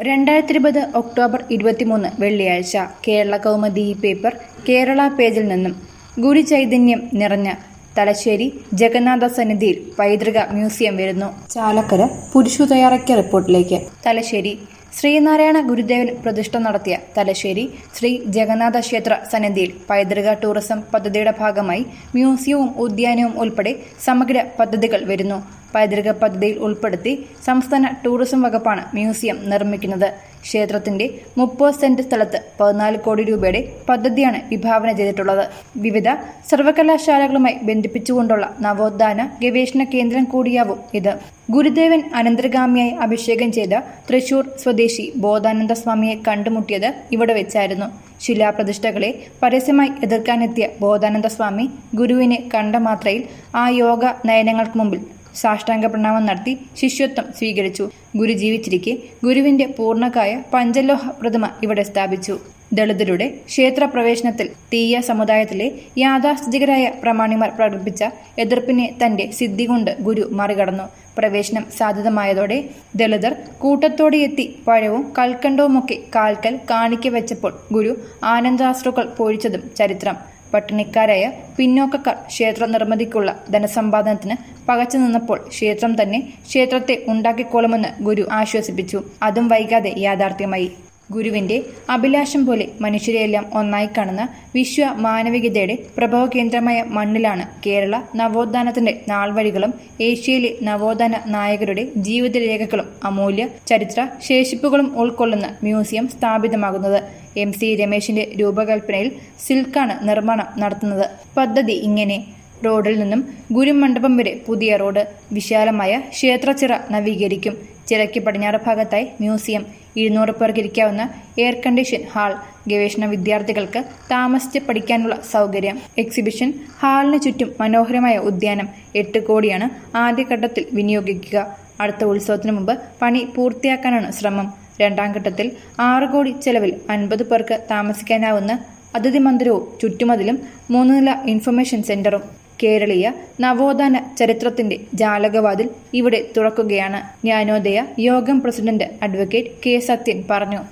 രണ്ടായിരത്തി ഇരുപത് ഒക്ടോബർ ഇരുപത്തിമൂന്ന് വെള്ളിയാഴ്ച കേരള കൗമുദി പേപ്പർ കേരള പേജിൽ നിന്നും ഗുരുചൈതന്യം നിറഞ്ഞ തലശ്ശേരി ജഗന്നാഥ സന്നിധിയിൽ പൈതൃക മ്യൂസിയം വരുന്നു ചാലക്കര പുരുഷു തയ്യാറാക്കിയ റിപ്പോർട്ടിലേക്ക് തലശ്ശേരി ശ്രീനാരായണ ഗുരുദേവൻ പ്രതിഷ്ഠ നടത്തിയ തലശ്ശേരി ശ്രീ ജഗന്നാഥ ക്ഷേത്ര സന്നിധിയിൽ പൈതൃക ടൂറിസം പദ്ധതിയുടെ ഭാഗമായി മ്യൂസിയവും ഉദ്യാനവും ഉൾപ്പെടെ സമഗ്ര പദ്ധതികൾ വരുന്നു പൈതൃക പദ്ധതിയിൽ ഉൾപ്പെടുത്തി സംസ്ഥാന ടൂറിസം വകുപ്പാണ് മ്യൂസിയം നിർമ്മിക്കുന്നത് ക്ഷേത്രത്തിന്റെ മുപ്പത് സെന്റ് സ്ഥലത്ത് പതിനാല് കോടി രൂപയുടെ പദ്ധതിയാണ് വിഭാവന ചെയ്തിട്ടുള്ളത് വിവിധ സർവകലാശാലകളുമായി ബന്ധിപ്പിച്ചുകൊണ്ടുള്ള നവോത്ഥാന ഗവേഷണ കേന്ദ്രം കൂടിയാവും ഇത് ഗുരുദേവൻ അനന്തരഗാമിയായി അഭിഷേകം ചെയ്ത തൃശൂർ സ്വദേശി ബോധാനന്ദ സ്വാമിയെ കണ്ടുമുട്ടിയത് ഇവിടെ വെച്ചായിരുന്നു ശിലാപ്രതിഷ്ഠകളെ പരസ്യമായി എതിർക്കാനെത്തിയ ബോധാനന്ദ സ്വാമി ഗുരുവിനെ കണ്ട മാത്രയിൽ ആ യോഗ നയനങ്ങൾക്ക് മുമ്പിൽ സാഷ്ടാംഗ പ്രണാമം നടത്തി ശിഷ്യത്വം സ്വീകരിച്ചു ഗുരു ജീവിച്ചിരിക്കെ ഗുരുവിന്റെ പൂർണ്ണകായ പഞ്ചലോഹ പ്രതിമ ഇവിടെ സ്ഥാപിച്ചു ദളിതരുടെ ക്ഷേത്ര പ്രവേശനത്തിൽ തീയ സമുദായത്തിലെ യാഥാസ്ഥിതികരായ പ്രമാണിമാർ പ്രകടിപ്പിച്ച എതിർപ്പിനെ തന്റെ സിദ്ധി കൊണ്ട് ഗുരു മറികടന്നു പ്രവേശനം സാധ്യതമായതോടെ ദളിതർ കൂട്ടത്തോടെ എത്തി പഴവും കൽക്കണ്ടവുമൊക്കെ കാൽക്കൽ കാണിക്ക വെച്ചപ്പോൾ ഗുരു ആനന്ദാശ്രുക്കൾ പൊഴിച്ചതും ചരിത്രം പട്ടിണിക്കാരായ പിന്നോക്കക്കാർ ക്ഷേത്ര നിർമ്മിതിക്കുള്ള ധനസമ്പാദനത്തിന് പകച്ചു നിന്നപ്പോൾ ക്ഷേത്രം തന്നെ ക്ഷേത്രത്തെ ഉണ്ടാക്കിക്കോളുമെന്ന് ഗുരു ആശ്വസിപ്പിച്ചു അതും വൈകാതെ യാഥാർത്ഥ്യമായി ഗുരുവിന്റെ അഭിലാഷം പോലെ മനുഷ്യരെയെല്ലാം ഒന്നായി കാണുന്ന വിശ്വ മാനവികതയുടെ പ്രഭവ കേന്ദ്രമായ മണ്ണിലാണ് കേരള നവോത്ഥാനത്തിന്റെ നാൾവഴികളും ഏഷ്യയിലെ നവോത്ഥാന നായകരുടെ ജീവിതരേഖകളും അമൂല്യ ചരിത്ര ശേഷിപ്പുകളും ഉൾക്കൊള്ളുന്ന മ്യൂസിയം സ്ഥാപിതമാകുന്നത് എം സി രമേശിന്റെ രൂപകൽപ്പനയിൽ സിൽക്കാണ് നിർമ്മാണം നടത്തുന്നത് പദ്ധതി ഇങ്ങനെ റോഡിൽ നിന്നും ഗുരുമണ്ഡപം വരെ പുതിയ റോഡ് വിശാലമായ ക്ഷേത്രച്ചിറ നവീകരിക്കും ചിറയ്ക്ക് പടിഞ്ഞാറ് ഭാഗത്തായി മ്യൂസിയം ഇരുന്നൂറ് പേർക്ക് ഇരിക്കാവുന്ന എയർ കണ്ടീഷൻ ഹാൾ ഗവേഷണ വിദ്യാർത്ഥികൾക്ക് താമസിച്ച് പഠിക്കാനുള്ള സൗകര്യം എക്സിബിഷൻ ഹാളിന് ചുറ്റും മനോഹരമായ ഉദ്യാനം എട്ട് കോടിയാണ് ആദ്യഘട്ടത്തിൽ വിനിയോഗിക്കുക അടുത്ത ഉത്സവത്തിനു മുമ്പ് പണി പൂർത്തിയാക്കാനാണ് ശ്രമം രണ്ടാം ഘട്ടത്തിൽ ആറ് കോടി ചെലവിൽ അൻപത് പേർക്ക് താമസിക്കാനാവുന്ന അതിഥി മന്ദിരവും ചുറ്റുമതിലും മൂന്ന് നില ഇൻഫർമേഷൻ സെന്ററും കേരളീയ നവോത്ഥാന ചരിത്രത്തിന്റെ ജാലകവാതിൽ ഇവിടെ തുറക്കുകയാണ് ജ്ഞാനോദയ യോഗം പ്രസിഡന്റ് അഡ്വക്കേറ്റ് കെ സത്യൻ പറഞ്ഞു